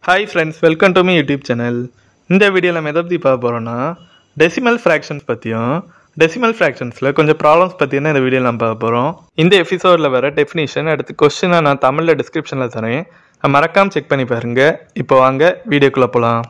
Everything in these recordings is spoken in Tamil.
Hi friends welcome to me YouTube channel இந்த வீடியோவில் நம்ம எதை பற்றி பார்க்க போகிறோன்னா டெசிமல் ஃப்ராக்ஷன்ஸ் பற்றியும் டெசிமல் ஃப்ராக்ஷன்ஸில் கொஞ்சம் ப்ராப்ளம்ஸ் பற்றின இந்த வீடியோவில் நம்ம பார்க்க போகிறோம் இந்த எபிசோடில் வர டெஃபினிஷன் அடுத்து கொஸ்டினை நான் தமிழில் டிஸ்கிரிப்ஷனில் தரேன் மறக்காமல் செக் பண்ணி பாருங்க இப்போ வாங்க வீடியோக்குள்ளே போகலாம்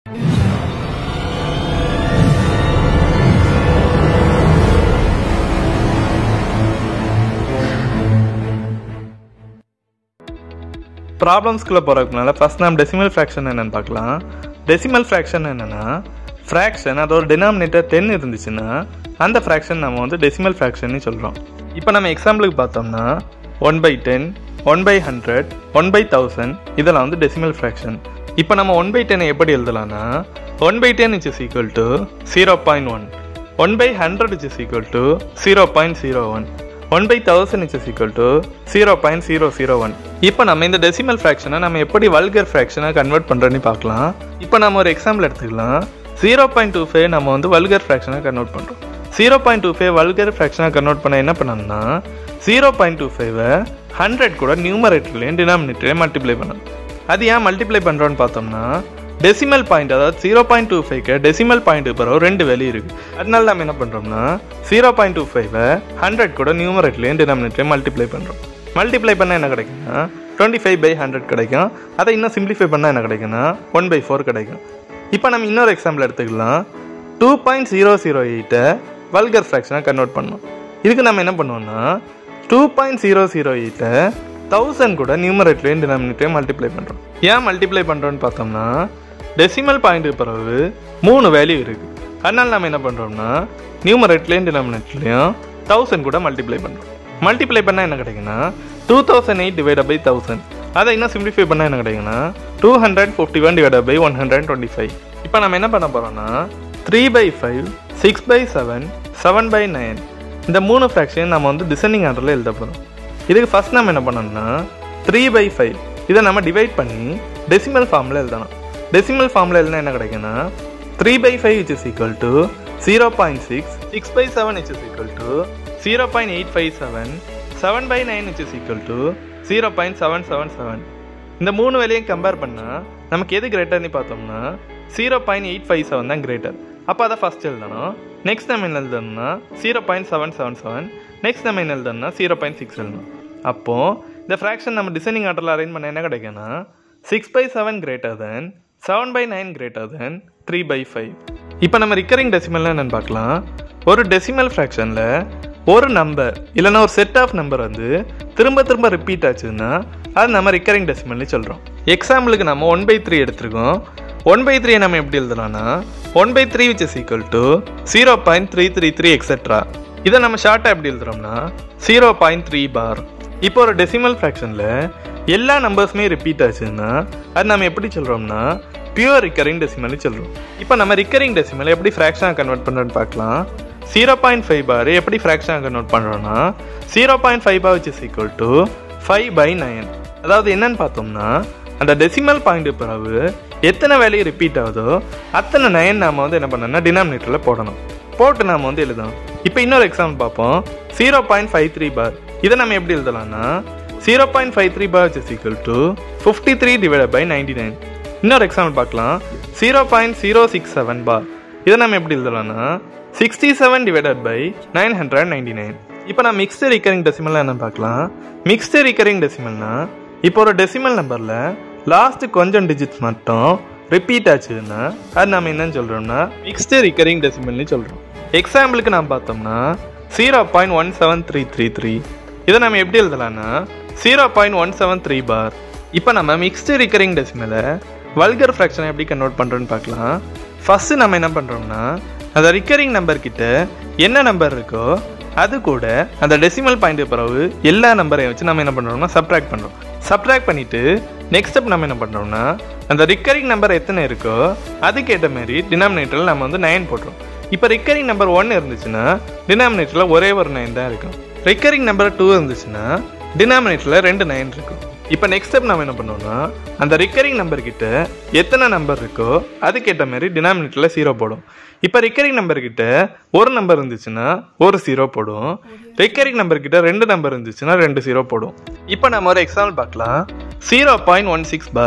ப்ராப்ளம்ஸ்குள்ளே போகிறதுக்கு முன்னால் ஃபஸ்ட் நம்ம டெசிமல் ஃப்ராக்ஷன் என்னென்னு பார்க்கலாம் டெசிமல் ஃப்ராக்ஷன் என்னென்னா ஃப்ராக்ஷன் அதோட டினாமினேட்டர் டென் இருந்துச்சுன்னா அந்த ஃப்ராக்ஷன் நம்ம வந்து டெசிமல் ஃப்ராக்ஷன் சொல்கிறோம் இப்போ நம்ம எக்ஸாம்பிளுக்கு பார்த்தோம்னா one by ten one by hundred one by thousand இதெல்லாம் வந்து டெசிமல் ஃப்ராக்ஷன் இப்போ நம்ம ஒன் பை டென்னை எப்படி எழுதலாம்னா one by ten is is equal to zero point one one by hundred is is equal to zero point zero one one by thousand is equal to zero point zero zero one இப்போ நம்ம இந்த டெசிமல் ஃப்ராக்ஷனை நம்ம எப்படி வல்கர் ஃப்ராக்ஷனாக கன்வெர்ட் பண்ணுறோன்னு பார்க்கலாம் இப்போ நம்ம ஒரு எக்ஸாம்பிள் எடுத்துக்கலாம் ஜீரோ பாயிண்ட் டூ ஃபைவ் நம்ம வந்து வல்கர் ஃப்ராக்ஷனாக கன்வெர்ட் பண்ணுறோம் zero point two five vulgar ஃப்ராக்ஷனாக கன்வெர்ட் பண்ண என்ன பண்ணணும்னா ஜீரோ பாயிண்ட் டூ ஃபைவை ஹண்ட்ரட் கூட நியூமரேட்டர்லையும் டினாமினேட்டர்லையும் மல்டிப்ளை பண்ணணும் அது ஏன் மல்டிப்ளை பண்ணுறோன்னு பார்த்தோம்னா டெசிமல் பாயிண்ட் அதாவது ஜீரோ பாயிண்ட் டூ ஃபைவ்க்கு டெசிமல் பாயிண்ட் பிறகு ரெண்டு வேல்யூ இருக்கு அதனால நம்ம என்ன பண்ணுறோம்னா ஜீரோ பாயிண்ட் டூ ஃபைவை ஹண்ட்ரட் கூட நியூமரேட்லேயும் டினாமினேட்லேயும் மல்டிப்ளை பண்ணுறோம் மல்டிப்ளை பண்ணால் என்ன கிடைக்கும்னா டுவெண்ட்டி ஃபைவ் பை ஹண்ட்ரட் கிடைக்கும் அதை இன்னும் சிம்பிளிஃபை பண்ணால் என்ன கிடைக்கும்னா ஒன் பை ஃபோர் கிடைக்கும் இப்போ நம்ம இன்னொரு எக்ஸாம்பிள் எடுத்துக்கலாம் டூ பாயிண்ட் ஜீரோ ஜீரோ எயிட்டை வல்கர் ஃப்ராக்ஷனாக கன்வெர்ட் பண்ணணும் இதுக்கு நம்ம என்ன பண்ணுவோம்னா டூ பாயிண்ட் ஜீரோ ஜீரோ எயிட்டை தௌசண்ட் கூட நியூமரேட்லேயும் டினாமினேட்லேயும் மல்டிப்ளை பண்ணுறோம் ஏன் மல்டிப்ளை பண்ணுறோன்னு பார்த்தோம்னா டெசிமல் பாயிண்ட்டுக்கு பிறகு மூணு வேல்யூ இருக்குது அதனால நம்ம என்ன பண்ணுறோம்னா நியூமரேட்லேயும் டினாமினேட்லேயும் தௌசண்ட் கூட மல்டிப்ளை பண்ணுறோம் மல்டிப்ளை பண்ணால் என்ன கிடைக்குன்னா two thousand eight divide by thousand அதை இன்னும் சிம்பிளிஃபை பண்ணால் என்ன கிடைக்குன்னா two hundred fifty one divide by one hundred twenty five இப்போ நம்ம என்ன பண்ண போகிறோம்னா three by five six by seven seven by nine இந்த மூணு ஃப்ராக்ஷன் நம்ம வந்து டிசெண்டிங் ஆர்டரில் எழுத போகிறோம் இதுக்கு ஃபஸ்ட் நம்ம என்ன பண்ணணும்னா த்ரீ பை ஃபைவ் இதை நம்ம டிவைட் பண்ணி டெசிமல் ஃபார்மில் எழுதணும் டெசிமல் ஃபார்மில் எழுதினா என்ன கிடைக்குன்னா three by five which is equal to zero point six six by seven which is equal to zero point eight five seven seven by nine which is equal to zero point seven seven seven இந்த மூணு வேலையும் கம்பேர் பண்ணால் நமக்கு எது கிரேட்டர்னு பார்த்தோம்னா zero point eight five seven தான் கிரேட்டர் அப்போ அதை ஃபஸ்ட் எழுதணும் நெக்ஸ்ட் நம்ம என்ன எழுதணும்னா zero point seven seven seven next நம்ம என்ன எழுதணும்னா ஜீரோ பாயிண்ட் சிக்ஸ் எழுதணும் அப்போது இந்த ஃப்ராக்ஷன் நம்ம டிசைனிங் ஆர்டரில் அரேஞ்ச் பண்ண என்ன கிடைக்குன்னா six by seven greater than seven by nine greater than three by five இப்போ நம்ம ரிக்கரிங் டெசிமல்னா என்னென்னு பார்க்கலாம் ஒரு டெசிமல் ஃப்ராக்ஷனில் ஒரு நம்பர் இல்லைன்னா ஒரு செட் ஆஃப் நம்பர் வந்து திரும்ப திரும்ப ரிப்பீட் ஆச்சுன்னா அது நம்ம ரிக்கரிங் டெசிமல்னு சொல்கிறோம் எக்ஸாம்பிளுக்கு நம்ம ஒன் பை த்ரீ எடுத்திருக்கோம் ஒன் பை த்ரீ நம்ம எப்படி எழுதலாம்னா one by three which is equal to zero point three three three etcetera இதை நம்ம ஷார்ட்டாக எப்படி எழுதுறோம்னா ஜீரோ பாயிண்ட் த்ரீ பார் இப்போ ஒரு டெசிமல் ஃப்ராக்ஷனில் எல்லா நம்பர்ஸுமே ரிப்பீட் ஆச்சுன்னா அது நம்ம எப்படி சொல்கிறோம்னா பியூர் ரிக்கரிங் டெசிமல்னு சொல்கிறோம் இப்போ நம்ம ரிக்கரிங் டெசிமல் எப்படி ஃப்ராக்ஷனாக கன்வெர்ட் பண்ணுறோன்னு பார்க்கலாம் ஜீரோ பாயிண்ட் ஃபைவ் பார் எப்படி ஃப்ராக்ஷனாக கன்வெர்ட் பண்ணுறோன்னா zero point five bar which is equal to five by nine அதாவது என்னன்னு பார்த்தோம்னா அந்த டெசிமல் பாயிண்ட் பிறகு எத்தனை வேலையை ரிப்பீட் ஆகுதோ அத்தனை நைன் நாம வந்து என்ன பண்ணணும்னா டினாமினேட்டரில் போடணும் போட்டு நாம வந்து எழுதணும் இப்போ இன்னொரு எக்ஸாம்பிள் பார்ப்போம் zero point five three bar இதை நம்ம எப்படி எழுதலாம்னா zero point five three bar is equal to fifty three divide by ninety nine இன்னொரு எக்ஸாம்பிள் பார்க்கலாம் zero point zero six seven bar இதை நம்ம எப்படி எழுதலாம்னா sixty seven divided by nine hundred ninety nine இப்போ நான் மிக்ஸ்டு ரிக்கரிங் டெசிமல் என்ன பார்க்கலாம் மிக்ஸ்டு ரிக்கரிங் டெசிமல்னா இப்போ ஒரு டெசிமல் நம்பரில் லாஸ்ட் கொஞ்சம் டிஜிட்ஸ் மட்டும் ரிப்பீட் ஆச்சுன்னா அது நம்ம என்னன்னு சொல்கிறோம்னா மிக்ஸ்டு ரிக்கரிங் டெசிமல்னு சொல்கிறோம் எக்ஸாம்பிளுக்கு நான் பார்த்தோம்னா zero point one seven three three three இதை நம்ம எப்படி எழுதலாம்னா zero point one seven three bar இப்போ நம்ம மிக்ஸ்டு ரிக்கரிங் டெசிமலை வல்கர் ஃப்ராக்ஷனை எப்படி கன்வெர்ட் பண்ணுறோன்னு பார்க்கலாம் ஃபஸ்ட்டு நம்ம என்ன பண்ணுறோம்னா அந்த ரிக்கரிங் நம்பர் கிட்ட என்ன நம்பர் இருக்கோ அது கூட அந்த டெசிமல் பாயிண்ட் பிறகு எல்லா நம்பரையும் வச்சு நம்ம என்ன பண்ணுறோம்னா சப்ட்ராக்ட் பண்ணுறோம் சப்ட்ராக்ட் பண்ணிவிட்டு நெக்ஸ்ட் ஸ்டெப் நம்ம என்ன பண்ணுறோம்னா அந்த ரிக்கரிங் நம்பர் எத்தனை இருக்கோ அதுக்கேற்ற மாதிரி டினாமினேட்டரில் நம்ம வந்து நைன் போட்டுரும் இப்போ ரிக்கரிங் நம்பர் ஒன் இருந்துச்சுன்னா டினாமினேட்டரில் ஒரே ஒரு நைன் தான் இருக்கும் ரிக்கரிங் நம்பர் டூ இருந்துச்சுன்னா டினாமினேட்டரில் ரெண்டு நைன் இருக்கும் இப்போ நெக்ஸ்ட் ஸ்டெப் நம்ம என்ன பண்ணோம்னா அந்த ரிக்கரிங் நம்பர் கிட்ட எத்தனை நம்பர் இருக்கோ அதுக்கேற்ற மாதிரி டினாமினேட்டரில் ஜீரோ போடும் இப்போ ரிக்கரிங் நம்பர் கிட்ட ஒரு நம்பர் இருந்துச்சுன்னா ஒரு ஜீரோ போடும் ரிக்கரிங் நம்பர் கிட்ட ரெண்டு நம்பர் இருந்துச்சுன்னா ரெண்டு ஜீரோ போடும் இப்போ நம்ம ஒரு எக்ஸாம்பிள் பார்க்கலாம் zero point one six bar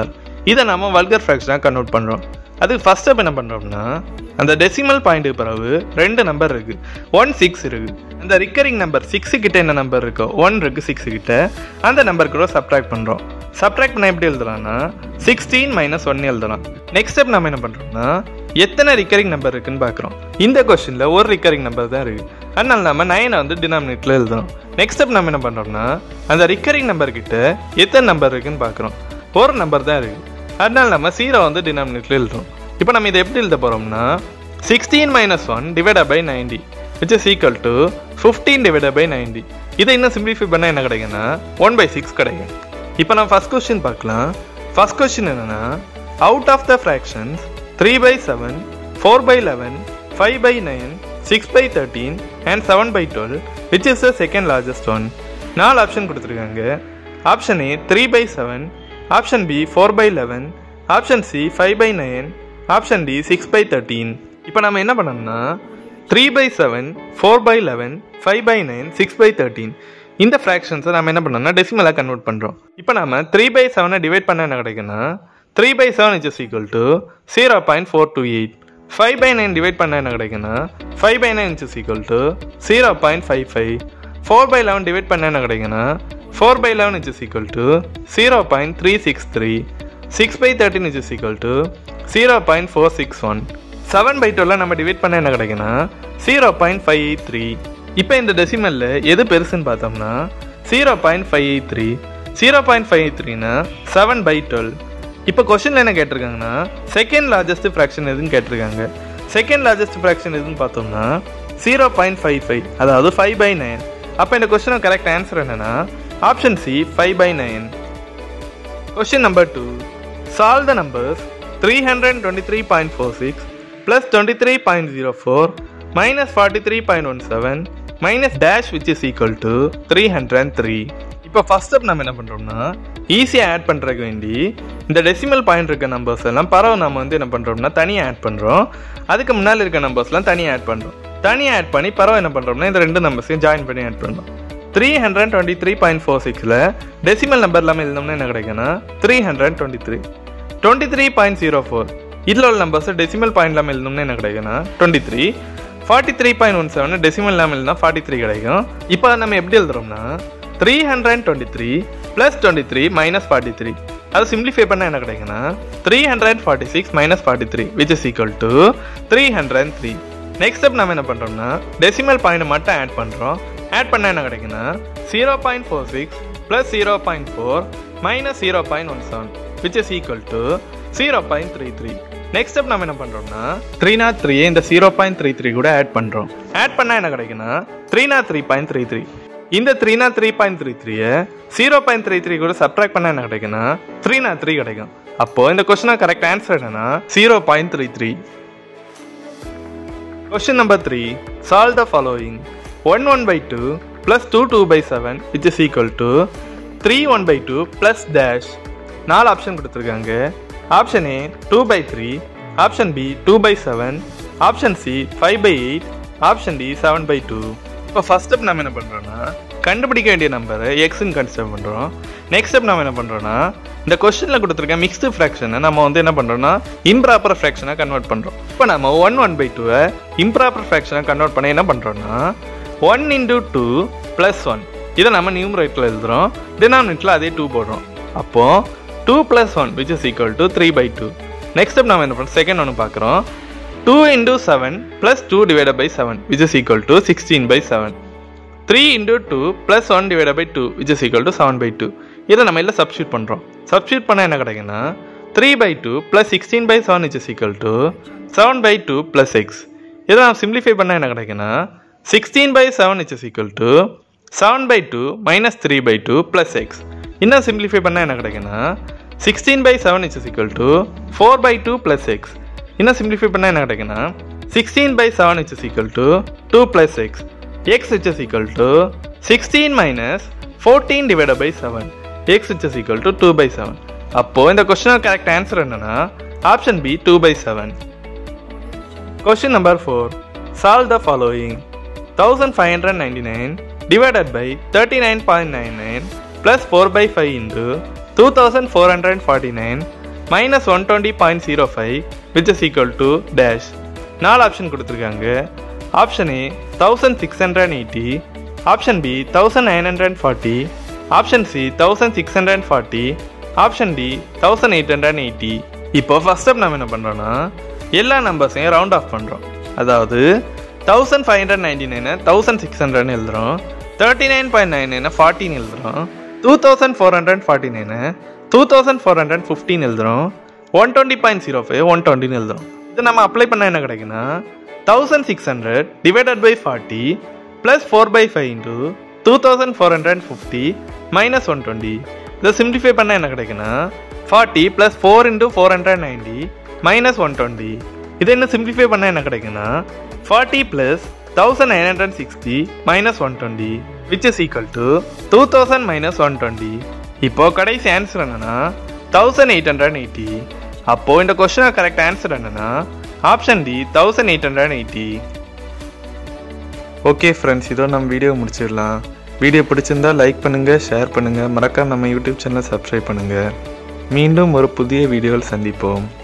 இதை நம்ம வல்கர் ஃப்ராக்ஷனாக கன்வெர்ட் பண்ணுறோம் அதுக்கு ஃபர்ஸ்ட் ஸ்டெப் என்ன பண்ணுறோம்னா அந்த டெசிமல் பாயிண்ட்டுக்கு பிறகு ரெண்டு நம்பர் இருக்கு ஒன் சிக்ஸ் இருக்கு அந்த ரிக்கரிங் நம்பர் சிக்ஸு கிட்ட என்ன நம்பர் இருக்கோ ஒன் இருக்கு சிக்ஸு கிட்ட அந்த நம்பர் கூட சப்ட்ராக்ட் பண்ணுறோம் சப்ட்ராக்ட் பண்ண எப்படி எழுதலாம்னா சிக்ஸ்டீன் மைனஸ் ஒன் எழுதலாம் நெக்ஸ்ட் ஸ்டெப் நம்ம என்ன பண்ணுறோம்னா எத்தனை ரிக்கரிங் நம்பர் இருக்குன்னு பார்க்குறோம் இந்த கொஸ்டினில் ஒரு ரிக்கரிங் நம்பர் தான் இருக்கு அதனால நம்ம நைனை வந்து டினாமினேட்டில் எழுதுறோம் நெக்ஸ்ட் ஸ்டெப் நம்ம என்ன பண்ணுறோம்னா அந்த ரிக்கரிங் நம்பர் கிட்ட எத்தனை நம்பர் இருக்குன்னு பார்க்குறோம் ஒரு நம்பர் தான் இருக்கு அதனால நம்ம ஜீரோ வந்து டினாமினேட்டில் எழுதுறோம் இப்போ நம்ம இதை எப்படி எழுத போகிறோம்னா sixteen minus one divide by ninety which is equal to fifteen divide by ninety இதை இன்னும் சிம்பிளிஃபை பண்ணால் என்ன கிடைக்குன்னா ஒன் பை சிக்ஸ் கிடைக்கும் இப்போ நம்ம ஃபர்ஸ்ட் கொஸ்டின் பார்க்கலாம் ஃபர்ஸ்ட் கொஸ்டின் என்னன்னா out of the fractions three by seven four by eleven five by nine six by thirteen and seven by twelve which is the second largest one நாலு ஆப்ஷன் கொடுத்துருக்காங்க option A three by seven option B four by eleven option C five by nine option D six by thirteen இப்போ நம்ம என்ன பண்ணோம்னா three by seven four by eleven five by nine six by thirteen இந்த ஃப்ராக்ஷன்ஸை நம்ம என்ன பண்ணோம்னா டெசிமலாக கன்வெர்ட் பண்ணுறோம் இப்போ நம்ம த்ரீ பை செவனை டிவைட் பண்ண என்ன கிடைக்குன்னா three by seven is equal to zero point four two eight five by nine divide பண்ண என்ன கிடைக்குன்னா five by nine is equal to zero point five five four by eleven divide பண்ண என்ன கிடைக்குன்னா four by eleven is equal to zero point three six three six by thirteen is equal to zero point four six one seven by twelve நம்ம டிவைட் பண்ண என்ன கிடைக்குன்னா zero point five eight three இப்போ இந்த டெசிமலில் எது பெருசுன்னு பார்த்தோம்னா zero point five eight three zero point five eight த்ரீனா செவன் பை டுவெல் இப்போ கொஸ்டினில் என்ன கேட்டிருக்காங்கன்னா செகண்ட் லார்ஜஸ்ட் ஃப்ராக்ஷன் எதுன்னு கேட்டிருக்காங்க செகண்ட் லார்ஜஸ்ட் ஃப்ராக்ஷன் எதுன்னு பார்த்தோம்னா ஜீரோ பாயிண்ட் ஃபைவ் ஃபைவ் அதாவது ஃபைவ் பை நைன் அப்போ இந்த கொஸ்டினோட கரெக்ட் ஆன்சர் என்னன்னா option C five by nine question number two solve the numbers three hundred twenty three point four six plus twenty three point zero four minus forty three point one seven minus dash which is equal to three hundred three இப்போ ஃபர்ஸ்ட் ஸ்டெப் நம்ம என்ன பண்ணுறோம்னா ஈஸியாக ஆட் பண்ணுறதுக்கு வேண்டி இந்த டெசிமல் பாயிண்ட் இருக்க நம்பர்ஸ் எல்லாம் பரவ நம்ம வந்து என்ன பண்ணுறோம்னா தனியாக ஆட் பண்ணுறோம் அதுக்கு முன்னால் இருக்க நம்பர்ஸ்லாம் தனியாக ஆட் பண்ணுறோம் தனியாக ஆட் பண்ணி பரவ என்ன பண்ணுறோம்னா இந்த ரெண்டு நம்பர்ஸையும் ஜாயின் பண்ணி ஆட் பண்ணுறோம் three hundred twenty three point four சிக்ஸில் டெசிமல் நம்பர் இல்லாமல் எழுதணும்னா என்ன கிடைக்குன்னா three hundred twenty three twenty three point zero four இதில் உள்ள நம்பர்ஸ் டெசிமல் பாயிண்ட் இல்லாமல் எழுதணும்னா என்ன கிடைக்குன்னா twenty three forty three point one seven decimal இல்லாமல் எழுதினா ஃபார்ட்டி த்ரீ கிடைக்கும் இப்போ நம்ம எப்படி எழுதுறோம்னா three hundred twenty three plus twenty three minus forty three அதை சிம்பிளிஃபை பண்ணால் என்ன கிடைக்குன்னா three hundred forty six minus forty three which is equal to three hundred three next step நம்ம என்ன பண்ணுறோம்னா டெசிமல் பாயிண்ட் மட்டும் ஆட் பண்ணுறோம் ஆட் பண்ணால் என்ன கிடைக்குன்னா zero point four six plus zero point four minus zero point one seven which is equal to zero point three three next step நம்ம என்ன பண்ணுறோம்னா த்ரீ நாட் த்ரீ இந்த ஜீரோ பாயிண்ட் த்ரீ த்ரீ கூட ஆட் பண்ணுறோம் ஆட் பண்ணால் என்ன கிடைக்குன்னா three nought three point three three இந்த three nought three point three த்ரீயை ஜீரோ பாயிண்ட் த்ரீ த்ரீ கூட சப்ட்ராக்ட் பண்ணால் என்ன கிடைக்குன்னா த்ரீ நாட் த்ரீ கிடைக்கும் அப்போ இந்த கொஸ்டினா கரெக்ட் ஆன்சர் என்னன்னா zero point three three Question number 3. Solve the following. 1 1 by 2 plus 2 2 by 7 which is equal to 3 1 by 2 plus dash. நாலு ஆப்ஷன் கொடுத்துருக்காங்க option A two by three option B two by seven option C five by eight option D seven by two இப்போ ஃபர்ஸ்ட் ஸ்டெப் நம்ம என்ன பண்ணுறோம்னா கண்டுபிடிக்க வேண்டிய நம்பரை எக்ஸ்ன்னு கன்சிடர் பண்ணுறோம் நெக்ஸ்ட் ஸ்டெப் நம்ம என்ன பண்ணுறோம்னா இந்த கொஸ்டினில் கொடுத்துருக்க மிக்ஸ்டு ஃப்ராக்ஷனை நம்ம வந்து என்ன பண்ணுறோம்னா இம்ப்ராப்பர் ஃப்ராக்ஷனாக கன்வெர்ட் பண்ணுறோம் இப்போ நம்ம ஒன் ஒன் பை டூவை இம்ப்ராப்பர் ஃப்ராக்ஷனாக கன்வெர்ட் பண்ண என்ன பண்ணுறோம்னா one into two plus one இதை நம்ம நியூமரேட்டில் எழுதுகிறோம் டினாமினேட்டில் அதே டூ போடுறோம் அப்போது two plus one which is equal to three by two next step நம்ம என்ன பண்ணுறோம் செகண்ட் ஒன்று பார்க்குறோம் two into seven plus two divide by seven which is equal to sixteen by seven three into two plus one divide by two which is equal to seven by two இதை நம்ம இல்லை சப்ஸ்டியூட் பண்ணுறோம் சப்ஸ்டியூட் பண்ணால் என்ன கிடைக்குன்னா three by two plus sixteen by seven is equal to seven by two plus x இதை நம்ம சிம்பிளிஃபை பண்ணால் என்ன கிடைக்குன்னா sixteen by seven is equal to seven by two minus three by two plus x இன்னும் சிம்பிளிஃபை பண்ணால் என்ன கிடைக்குன்னா sixteen by seven is equal to four by two plus x இன்னும் சிம்பிளிஃபை பண்ணால் என்ன கிடைக்குன்னா sixteen by seven is equal to two plus x x which is equal to 16 minus 14 divided by 7 x which is equal to 2 by 7 அப்போ இந்த கொஸ்டின் கரெக்ட் ஆன்சர் என்னன்னா option B 2 by 7 question number 4 solve the following 1599 divided by 39.99 plus 4 by 5 into 2449 minus one twenty point zero five which is equal to dash நாலு ஆப்ஷன் கொடுத்துருக்காங்க option A thousand six hundred eighty option B thousand nine hundred forty option C thousand six hundred forty option D thousand eight hundred eighty இப்போ ஃபர்ஸ்ட் ஸ்டெப் நம்ம என்ன பண்ணுறோன்னா எல்லா நம்பர்ஸையும் ரவுண்ட் ஆஃப் பண்ணுறோம் அதாவது தௌசண்ட் ஃபைவ் ஹண்ட்ரட் நைன்டி நைனை தௌசண்ட் சிக்ஸ் ஹண்ட்ரட்னு எழுதுறோம் தேர்ட்டி நைன் பாயிண்ட் நைன் நைனை ஃபார்ட்டின்னு எழுதுறோம் two thousand four hundred forty nine two thousand four hundred fifteen எழுதுறோம் one twenty point zero five one டுவெண்ட்டின்னு எழுதுறோம் இது நம்ம அப்ளை பண்ணால் என்ன கிடைக்குன்னா thousand six hundred divided by forty plus four by five into two thousand four hundred fifty minus one twenty இதை சிம்பிளிஃபை பண்ணால் என்ன கிடைக்குன்னா forty plus four into four hundred ninety minus one twenty இதை என்ன சிம்பிளிஃபை பண்ணால் என்ன கிடைக்குன்னா forty plus thousand nine hundred sixty minus one twenty which is equal to two thousand minus one twenty இப்போ கடைசி ஆன்சர் என்னன்னா தௌசண்ட் எயிட் ஹண்ட்ரட் எயிட்டி அப்போ இந்த கொஸ்டினை கரெக்ட் ஆன்சர் என்னன்னா option D thousand eight hundred eighty okay friends இதோ நம்ம வீடியோ முடிச்சிடலாம் வீடியோ பிடிச்சிருந்தா லைக் பண்ணுங்கள் ஷேர் பண்ணுங்கள் மறக்காம நம்ம யூடியூப் சேனலை சப்ஸ்கிரைப் பண்ணுங்கள் மீண்டும் ஒரு புதிய வீடியோவில் சந்திப்போம்